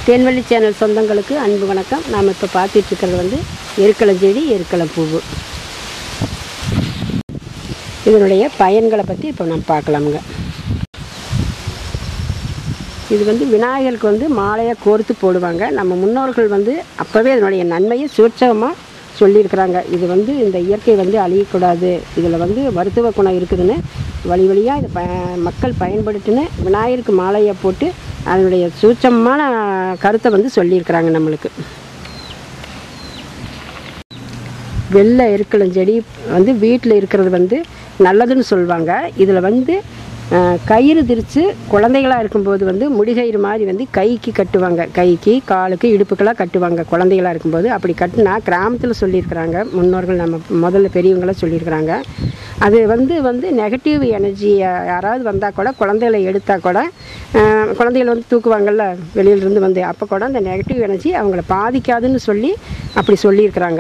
தேன்வழி channel சொந்தங்களுக்கு அன்பு வணக்கம் நாம் இப்போ பார்த்துட்டு இருக்கிறது வந்து எருக்களம் செடி எருக்களம் பூவு இதனுடைய பயன்களை பற்றி இப்போ நம்ம பார்க்கலாமுங்க இது வந்து விநாயகருக்கு வந்து மாலையாக கோர்த்து போடுவாங்க நம்ம முன்னோர்கள் வந்து அப்போவே அதனுடைய நன்மையை சூட்சமாக சொல்லியிருக்கிறாங்க இது வந்து இந்த இயற்கை வந்து அழியக்கூடாது இதில் வந்து மருத்துவ குணம் இருக்குதுன்னு வழி வழியாக இதை ப மக்கள் பயன்படுத்தின்னு விநாயகருக்கு மாலையை போட்டு அதனுடைய சூட்சமான கருத்தை வந்து சொல்லியிருக்கிறாங்க நம்மளுக்கு வெள்ளை எருக்களம் செடி வந்து வீட்டில் இருக்கிறது வந்து நல்லதுன்னு சொல்லுவாங்க இதில் வந்து அஹ், கயிறு திரித்து குழந்தைகளாக இருக்கும்போது வந்து முடிகயிறு மாதிரி வந்து கைக்கு கட்டுவாங்க கைக்கு காலுக்கு இடுப்புக்கெல்லாம் கட்டுவாங்க குழந்தைகளாக இருக்கும்போது அப்படி கட்டினா கிராமத்தில் சொல்லியிருக்கிறாங்க முன்னோர்கள் நம்ம முதல்ல பெரியவங்களாம் சொல்லியிருக்கிறாங்க அது வந்து வந்து நெகட்டிவ் எனர்ஜி யாராவது வந்தால் கூட குழந்தைகளை எடுத்தால் கூட அஹ், குழந்தைகள் வந்து தூக்குவாங்கல்ல வெளியிலேருந்து வந்து அப்போ கூட அந்த நெகட்டிவ் எனர்ஜி அவங்கள பாதிக்காதுன்னு சொல்லி அப்படி சொல்லியிருக்கிறாங்க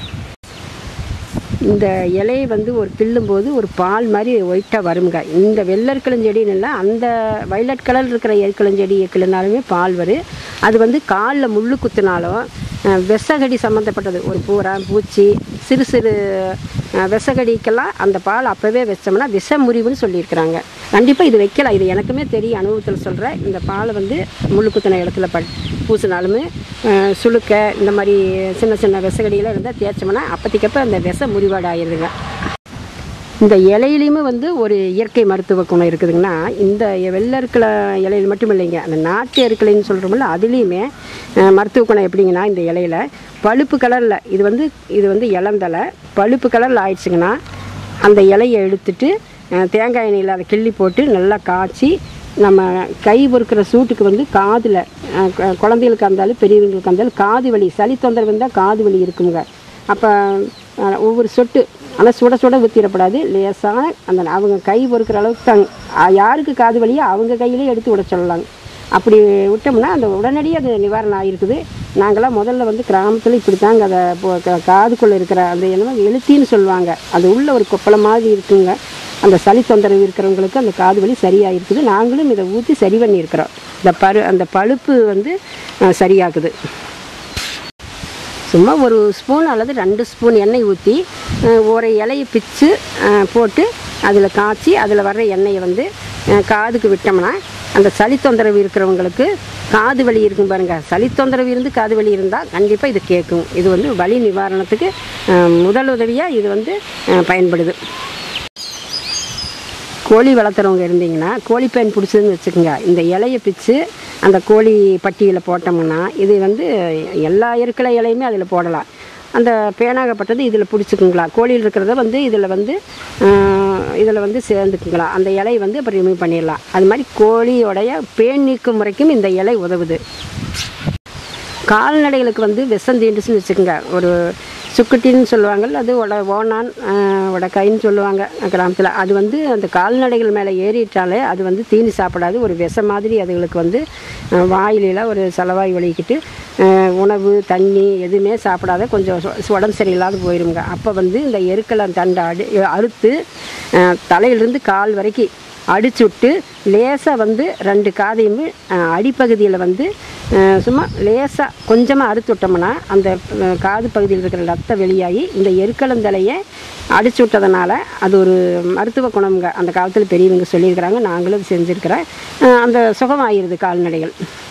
இந்த இலையை வந்து ஒரு கிள்ளும்போது ஒரு பால் மாதிரி ஒயிட்டாக வருங்க இந்த வெள்ளற்கிழஞ்செடின்னு இல்லை அந்த வைலட் கலர் இருக்கிற எருக்கிழஞ்செடி கிள்ளினாலுமே பால் வரும் அது வந்து காலில் முள்ளு குத்துனாலும் அஹ், விஷக்கடி சம்மந்தப்பட்டது ஒரு பூரா பூச்சி சிறு சிறு அஹ், விஷக்கடிக்கெல்லாம் அந்த பால் அப்போவே வச்சோம்னா விஷ முறிவுன்னு சொல்லியிருக்கிறாங்க கண்டிப்பாக இது வைக்கலாம் இது எனக்குமே தெரியும் அனுபவத்தில் சொல்கிறேன் இந்த பாலை வந்து முள்ளு குத்தின இடத்துல பட் பூசினாலுமே அஹ், சுளுக்க இந்த மாதிரி சின்ன சின்ன விஷக்கடியெல்லாம் இருந்தால் தேய்ச்சோம்னா அப்போதைக்கப்போ அந்த விஷ முறிவாடு ஆயிடுதுங்க இந்த இலையிலையுமே வந்து ஒரு இயற்கை மருத்துவ குணம் இருக்குதுங்கன்னா இந்த வெள்ளருக்கிற இலையில் மட்டும் இல்லைங்க அந்த நாட்டு எருக்கலைன்னு சொல்கிறோம்ல அதுலேயுமே அஹ், மருத்துவ குணம் எப்படிங்கன்னா இந்த இலையில பழுப்பு கலரில் இது வந்து இது வந்து இளந்தலை பழுப்பு கலரில் ஆயிடுச்சுங்கன்னா அந்த இலையை எடுத்துட்டு அஹ், தேங்காய் எண்ணெயில் அதை கிள்ளி போட்டு நல்லா காய்ச்சி நம்ம கை பொறுக்கிற சூட்டுக்கு வந்து காதில் குழந்தைகளுக்கு இருந்தாலும் பெரியவங்களுக்கு இருந்தாலும் காது வலி சளி தொந்தரவு இருந்தால் காது வலி இருக்குங்க அப்போ அஹ், ஒவ்வொரு சொட்டு ஆனால் சுட சுட ஊற்றிடப்படாது லேசான அந்த அவங்க கை பொறுக்கிற அளவுக்கு தங் அஹ், யாருக்கு காது வலியோ அவங்க கையிலே எடுத்து விட சொல்லலாங்க அப்படி விட்டோம்னா அந்த உடனடியே அது நிவாரணம் ஆகிருக்குது நாங்களாம் முதல்ல வந்து கிராமத்தில் இப்படி தாங்க அதை இப்போ க- காதுக்குள்ளே இருக்கிற அந்த என்னமோ எழுத்தின்னு சொல்லுவாங்க அது உள்ள ஒரு கொப்பளை மாதிரி இருக்குங்க அந்த சளி தொந்தரவு இருக்கிறவங்களுக்கு அந்த காது வலி சரியாக இருக்குது நாங்களும் இதை ஊற்றி சரி பண்ணியிருக்கிறோம் இந்த பரு அந்த பழுப்பு வந்து அஹ், சரியாகுது சும்மா ஒரு ஸ்பூன் அல்லது ரெண்டு ஸ்பூன் எண்ணெய் ஊற்றி ஒரு இலையை பிச்சு அஹ், போட்டு அதில் காய்ச்சி அதில் வர்ற எண்ணெயை வந்து அஹ், காதுக்கு விட்டோம்னா அந்த சளி தொந்தரவு இருக்கிறவங்களுக்கு காது வலி இருக்கும் பாருங்க சளி தொந்தரவு இருந்து காது வலி இருந்தால் கண்டிப்பாக இது கேட்கும் இது வந்து வலி நிவாரணத்துக்கு அஹ், முதல் உதவியாக இது வந்து அஹ், பயன்படுது கோழி வளர்த்துறவங்க இருந்தீங்கன்னா கோழிப்பேன் பிடிச்சதுன்னு வச்சுக்கோங்க இந்த இலையை பிச்சு அந்த கோழி பட்டியில் போட்டோம்னா இது வந்து எல்லா இருக்கிற இலையுமே அதில் போடலாம் அந்த பேனாகப்பட்டது இதில் பிடிச்சிக்குங்களா கோழியில் இருக்கிறத வந்து இதில் வந்து இதில் வந்து சேர்ந்துக்குங்களா அந்த இலையை வந்து அப்புறம் ரிமூவ் பண்ணிடலாம் அது மாதிரி கோழியோடைய பேன் நீக்கும் முறைக்கும் இந்த இலை உதவுது கால்நடைகளுக்கு வந்து விஷம் தீண்டுச்சுன்னு வச்சுக்கோங்க ஒரு சுக்குட்டின்னு சொல்லுவாங்கல்ல அது உட ஓனான் ஆஹ், உடக்காயின்னு சொல்லுவாங்க கிராமத்தில் அது வந்து அந்த கால்நடைகள் மேலே ஏறிட்டாலே அது வந்து தீனி சாப்பிடாது ஒரு விஷம் மாதிரி அதுகளுக்கு வந்து ஆஹ், வாயிலெல்லாம் ஒரு செலவாய் வலிக்கிட்டு ஆஹ், உணவு தண்ணி எதுவுமே சாப்பிடாத கொஞ்சம் சொ- உடம்பு சரியில்லாத போயிருங்க அப்போ வந்து இந்த எருக்கலம் தண்டை அடி அறுத்து ஆஹ், தலையிலிருந்து கால் வரைக்கும் அடிச்சு விட்டு லேசாக வந்து ரெண்டு காதையுமே அஹ், அடிப்பகுதியில் வந்து அஹ், சும்மா லேசாக கொஞ்சமாக அறுத்து விட்டோம்னா அந்த அஹ், காது பகுதியில் இருக்கிற ரத்தம் வெளியாகி இந்த எருக்களந்தலையை அடிச்சு விட்டதுனால அது ஒரு மருத்துவ குணம்ங்க அந்த காலத்தில் பெரியவங்க சொல்லியிருக்கிறாங்க நாங்களும் அது செஞ்சுருக்கிறேன் அஹ், அந்த சுகமாயிருது கால்நடைகள்